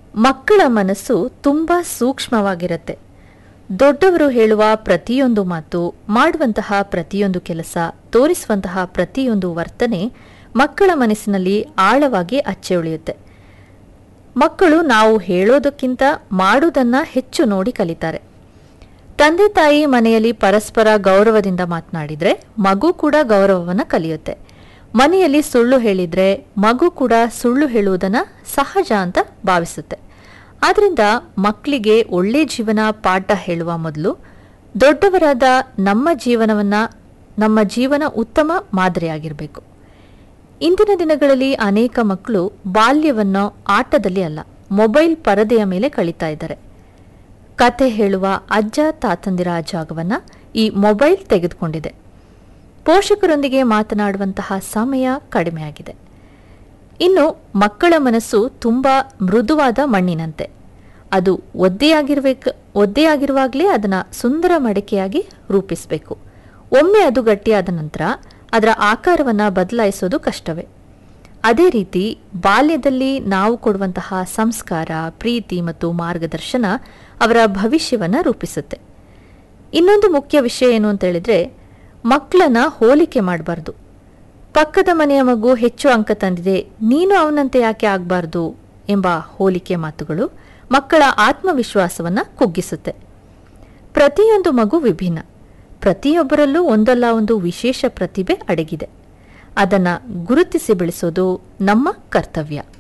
ಮಕ್ಕಳ ಮನಸ್ಸು ತುಂಬ ಸೂಕ್ಷ್ಮವಾಗಿರುತ್ತೆ ದೊಡ್ಡವರು ಹೇಳುವ ಪ್ರತಿಯೊಂದು ಮಾತು ಮಾಡುವಂತಹ ಪ್ರತಿಯೊಂದು ಕೆಲಸ ತೋರಿಸುವಂತಹ ಪ್ರತಿಯೊಂದು ವರ್ತನೆ ಮಕ್ಕಳ ಮನಸ್ಸಿನಲ್ಲಿ ಆಳವಾಗಿ ಅಚ್ಚೆ ಉಳಿಯುತ್ತೆ ಮಕ್ಕಳು ನಾವು ಹೇಳೋದಕ್ಕಿಂತ ಮಾಡುವುದನ್ನ ಹೆಚ್ಚು ನೋಡಿ ಕಲಿತಾರೆ ತಂದೆ ತಾಯಿ ಮನೆಯಲ್ಲಿ ಪರಸ್ಪರ ಗೌರವದಿಂದ ಮಾತನಾಡಿದ್ರೆ ಮಗು ಕೂಡ ಗೌರವವನ್ನು ಕಲಿಯುತ್ತೆ ಮನೆಯಲ್ಲಿ ಸುಳ್ಳು ಹೇಳಿದ್ರೆ ಮಗು ಕೂಡ ಸುಳ್ಳು ಹೇಳುವುದನ್ನ ಸಹಜ ಅಂತ ಭಾವಿಸುತ್ತೆ ಆದ್ರಿಂದ ಮಕ್ಕಳಿಗೆ ಒಳ್ಳೆ ಜೀವನ ಪಾಠ ಹೇಳುವ ಮೊದಲು ದೊಡ್ಡವರಾದ ನಮ್ಮ ಜೀವನವನ್ನ ನಮ್ಮ ಜೀವನ ಉತ್ತಮ ಮಾದರಿಯಾಗಿರಬೇಕು ಇಂದಿನ ದಿನಗಳಲ್ಲಿ ಅನೇಕ ಮಕ್ಕಳು ಬಾಲ್ಯವನ್ನು ಆಟದಲ್ಲಿ ಅಲ್ಲ ಮೊಬೈಲ್ ಪರದೆಯ ಮೇಲೆ ಕಳೀತಾ ಇದ್ದಾರೆ ಕತೆ ಹೇಳುವ ಅಜ್ಜ ತಾತಂದಿರ ಜಾಗವನ್ನ ಈ ಮೊಬೈಲ್ ತೆಗೆದುಕೊಂಡಿದೆ ಪೋಷಕರೊಂದಿಗೆ ಮಾತನಾಡುವಂತಹ ಸಮಯ ಕಡಿಮೆಯಾಗಿದೆ ಇನ್ನು ಮಕ್ಕಳ ಮನಸ್ಸು ತುಂಬಾ ಮೃದುವಾದ ಮಣ್ಣಿನಂತೆ ಅದು ಒದ್ದೆಯಾಗಿರ್ಬೇಕು ಒದ್ದೆಯಾಗಿರುವಾಗಲೇ ಅದನ್ನ ಸುಂದರ ಮಡಿಕೆಯಾಗಿ ರೂಪಿಸಬೇಕು ಒಮ್ಮೆ ಅದು ಗಟ್ಟಿಯಾದ ನಂತರ ಅದರ ಆಕಾರವನ್ನ ಬದಲಾಯಿಸೋದು ಕಷ್ಟವೇ ಅದೇ ರೀತಿ ಬಾಲ್ಯದಲ್ಲಿ ನಾವು ಕೊಡುವಂತಹ ಸಂಸ್ಕಾರ ಪ್ರೀತಿ ಮತ್ತು ಮಾರ್ಗದರ್ಶನ ಅವರ ಭವಿಷ್ಯವನ್ನ ರೂಪಿಸುತ್ತೆ ಇನ್ನೊಂದು ಮುಖ್ಯ ವಿಷಯ ಏನು ಅಂತ ಹೇಳಿದ್ರೆ ಮಕ್ಕಳನ್ನ ಹೋಲಿಕೆ ಮಾಡಬಾರ್ದು ಪಕ್ಕದ ಮನೆಯ ಮಗು ಹೆಚ್ಚು ಅಂಕ ತಂದಿದೆ ನೀನು ಅವನಂತೆ ಯಾಕೆ ಆಗಬಾರ್ದು ಎಂಬ ಹೋಲಿಕೆ ಮಾತುಗಳು ಮಕ್ಕಳ ಆತ್ಮವಿಶ್ವಾಸವನ್ನ ಕುಗ್ಗಿಸುತ್ತೆ ಪ್ರತಿಯೊಂದು ಮಗು ವಿಭಿನ್ನ ಪ್ರತಿಯೊಬ್ಬರಲ್ಲೂ ಒಂದಲ್ಲ ಒಂದು ವಿಶೇಷ ಪ್ರತಿಭೆ ಅಡಗಿದೆ ಅದನ್ನ ಗುರುತಿಸಿ ಬೆಳೆಸೋದು ನಮ್ಮ ಕರ್ತವ್ಯ